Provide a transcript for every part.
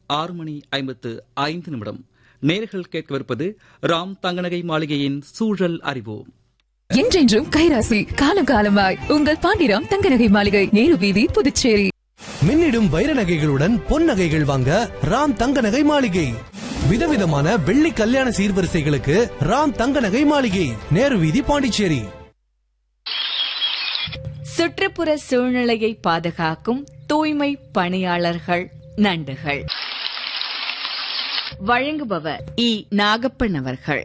ஆறு மணி ஐம்பத்து ஐந்து நிமிடம் நேர்கள் கேட்கவிருப்பது ராம் தங்கநகை மாளிகையின் சூழல் அறிவோம் என்றென்றும் கைராசி காலம் காலமாய் உங்கள் பாண்டிராம் தங்கநகை மாளிகை நேரு வீதி புதுச்சேரி மின்னிடும் வைர நகைகளுடன் பொன் நகைகள் வாங்க ராம் தங்க நகை மாளிகை விதவிதமான வெள்ளி கல்யாண சீர்வரிசைகளுக்கு ராம் தங்க நகை மாளிகை நேரு வீதி பாண்டிச்சேரி சுற்றுப்புற சூழ்நிலையை பாதுகாக்கும் தூய்மை பணியாளர்கள் நண்டுகள் வழங்குபவர் இ நாகப்பன் அவர்கள்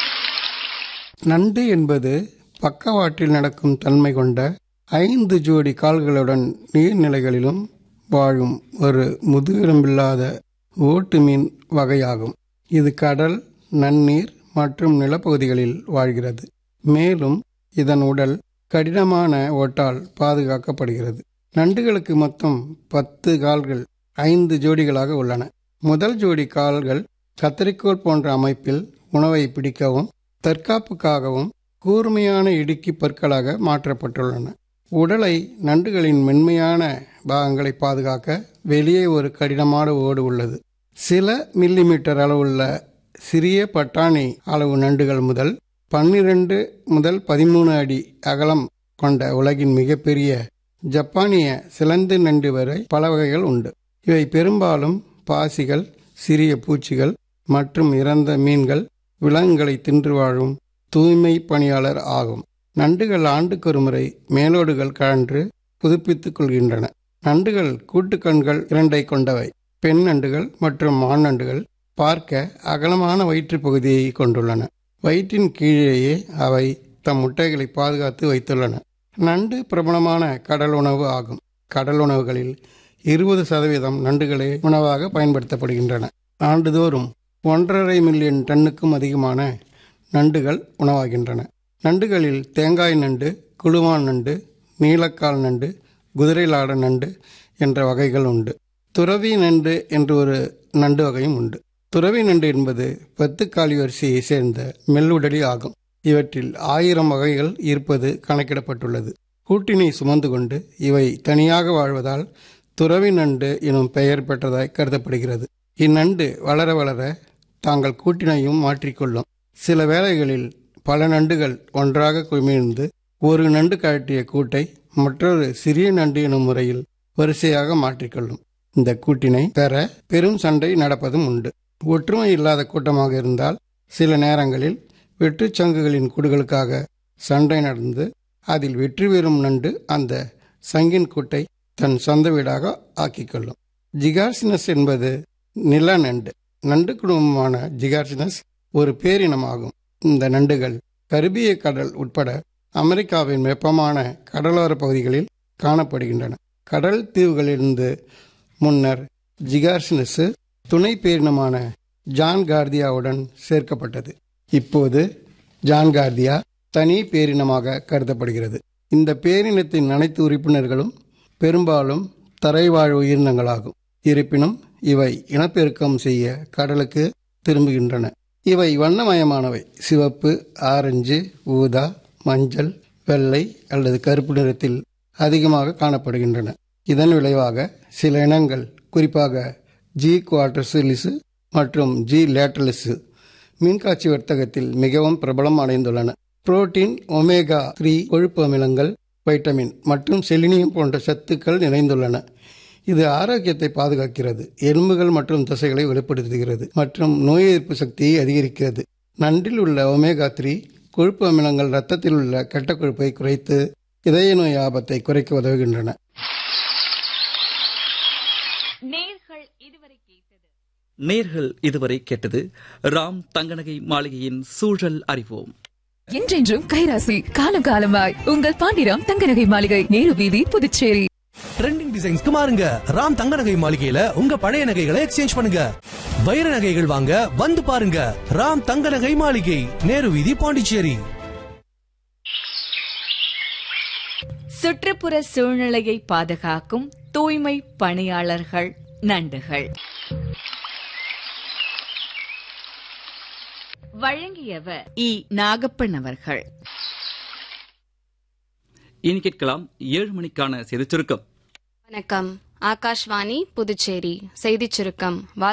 நண்டு என்பது பக்கவாட்டில் நடக்கும் தன்மை கொண்ட ஐந்து ஜோடி கால்களுடன் நீர்நிலைகளிலும் வாழும் ஒரு முதுகெலும்பில்லாத ஓட்டு மீன் வகையாகும் இது கடல் நன்னீர் மற்றும் நிலப்பகுதிகளில் வாழ்கிறது மேலும் இதன் உடல் கடினமான ஓட்டால் பாதுகாக்கப்படுகிறது நண்டுகளுக்கு மொத்தம் பத்து கால்கள் ஐந்து ஜோடிகளாக உள்ளன முதல் ஜோடி கால்கள் கத்தரிக்கோல் போன்ற அமைப்பில் உணவை பிடிக்கவும் தற்காப்புக்காகவும் கூர்மையான இடுக்கி பற்களாக மாற்றப்பட்டுள்ளன உடலை நண்டுகளின் மென்மையான பாகங்களை பாதுகாக்க வெளியே ஒரு கடினமான ஓடு உள்ளது சில மில்லிமீட்டர் அளவுள்ள சிறிய பட்டாணி அளவு நண்டுகள் முதல் பன்னிரண்டு முதல் பதிமூணு அடி அகலம் கொண்ட உலகின் மிகப்பெரிய ஜப்பானிய சிலந்து நண்டு வரை பல வகைகள் உண்டு இவை பெரும்பாலும் பாசிகள் சிறிய பூச்சிகள் மற்றும் இறந்த மீன்கள் விலங்குகளை தின்று வாழும் தூய்மை பணியாளர் ஆகும் நண்டுகள் ஆண்டுக்கொரு முறை மேலோடுகள் கழன்று புதுப்பித்துக் கொள்கின்றன நண்டுகள் கூட்டுக்கண்கள் இரண்டை கொண்டவை பெண் நண்டுகள் மற்றும் ஆண் நண்டுகள் பார்க்க அகலமான வயிற்றுப் பகுதியை கொண்டுள்ளன வயிற்றின் கீழேயே அவை தம் முட்டைகளை பாதுகாத்து வைத்துள்ளன நண்டு பிரபலமான கடல் உணவு ஆகும் கடல் உணவுகளில் இருபது சதவீதம் நண்டுகளே உணவாக பயன்படுத்தப்படுகின்றன ஆண்டுதோறும் ஒன்றரை மில்லியன் டன்னுக்கும் அதிகமான நண்டுகள் உணவாகின்றன நண்டுகளில் தேங்காய் நண்டு குழுவான் நண்டு நீலக்கால் நண்டு குதிரைலாட நண்டு என்ற வகைகள் உண்டு துறவி நண்டு என்று ஒரு நண்டு வகையும் உண்டு துறவி நண்டு என்பது பத்துக்காலி வரிசையை சேர்ந்த மெல்லுடலி ஆகும் இவற்றில் ஆயிரம் வகைகள் இருப்பது கணக்கிடப்பட்டுள்ளது கூட்டினை சுமந்து கொண்டு இவை தனியாக வாழ்வதால் துறவி நண்டு எனும் பெயர் பெற்றதாய் கருதப்படுகிறது இந்நண்டு வளர வளர தாங்கள் கூட்டினையும் மாற்றிக்கொள்ளும் சில வேளைகளில் பல நண்டுகள் ஒன்றாக குமிழ்ந்து ஒரு நண்டு கழட்டிய கூட்டை மற்றொரு சிறிய நண்டு எனும் முறையில் வரிசையாக மாற்றிக்கொள்ளும் இந்த கூட்டினை பெற பெரும் சண்டை நடப்பதும் உண்டு ஒற்றுமை இல்லாத கூட்டமாக இருந்தால் சில நேரங்களில் வெற்றுச் சங்குகளின் கூடுகளுக்காக சண்டை நடந்து அதில் வெற்றி பெறும் நண்டு அந்த சங்கின் கூட்டை தன் சொந்த வீடாக ஆக்கிக்கொள்ளும் ஜிகார்சினஸ் என்பது நில நண்டு நண்டு குடும்பமான ஜிகார்சினஸ் ஒரு பேரினமாகும் இந்த நண்டுகள் கரிபிய கடல் உட்பட அமெரிக்காவின் வெப்பமான கடலோர பகுதிகளில் காணப்படுகின்றன கடல் தீவுகளிலிருந்து முன்னர் ஜிகார்சினஸ் துணை பேரினமான ஜான் கார்தியாவுடன் சேர்க்கப்பட்டது இப்போது ஜான் கார்தியா தனி பேரினமாக கருதப்படுகிறது இந்த பேரினத்தின் அனைத்து உறுப்பினர்களும் பெரும்பாலும் தரைவாழ் உயிரினங்களாகும் இருப்பினும் இவை இனப்பெருக்கம் செய்ய கடலுக்கு திரும்புகின்றன இவை வண்ணமயமானவை சிவப்பு ஆரஞ்சு ஊதா மஞ்சள் வெள்ளை அல்லது கருப்பு நிறத்தில் அதிகமாக காணப்படுகின்றன இதன் விளைவாக சில இனங்கள் குறிப்பாக ஜி குவார்டர்சிலிசு மற்றும் ஜி லேட்டலிசு மீன்காட்சி வர்த்தகத்தில் மிகவும் பிரபலம் அடைந்துள்ளன புரோட்டீன் ஒமேகா த்ரீ கொழுப்பு அமிலங்கள் வைட்டமின் மற்றும் செலினியம் போன்ற சத்துக்கள் நிறைந்துள்ளன இது ஆரோக்கியத்தை பாதுகாக்கிறது எலும்புகள் மற்றும் தசைகளை வெளிப்படுத்துகிறது மற்றும் நோய் எதிர்ப்பு சக்தியை அதிகரிக்கிறது நண்டில் உள்ள ஒமேகா த்ரீ கொழுப்பு அமிலங்கள் இரத்தத்தில் உள்ள கெட்ட கொழுப்பை குறைத்து இதய நோய் ஆபத்தை குறைக்க உதவுகின்றன நேர்கள் இதுவரை கேட்டது நேர்கள் இதுவரை கேட்டது ராம் தங்கநகை மாளிகையின் சூழல் அறிவோம் என்றென்றும் கைராசி காலம் காலமாய் உங்கள் பாண்டிராம் தங்கநகை மாளிகை நேரு வீதி புதுச்சேரி ட்ரெண்டிங் டிசைன்ஸ்க்கு மாறுங்க ராம் தங்க நகை மாளிகையில உங்க பழைய நகைகளை எக்ஸ்சேஞ்ச் பண்ணுங்க வைர நகைகள் வாங்க வந்து பாருங்க ராம் தங்க நகை மாளிகை நேரு வீதி பாண்டிச்சேரி சுற்றுப்புற சூழ்நிலையை பாதுகாக்கும் தூய்மை பணியாளர்கள் நண்டுகள் வழங்கியவர் இ நாகப்பன் அவர்கள் இனி கேட்கலாம் ஏழு மணிக்கான செய்திச் சுருக்கம் வணக்கம் ஆகாஷ்வாணி புதுச்சேரி செய்திச் சுருக்கம்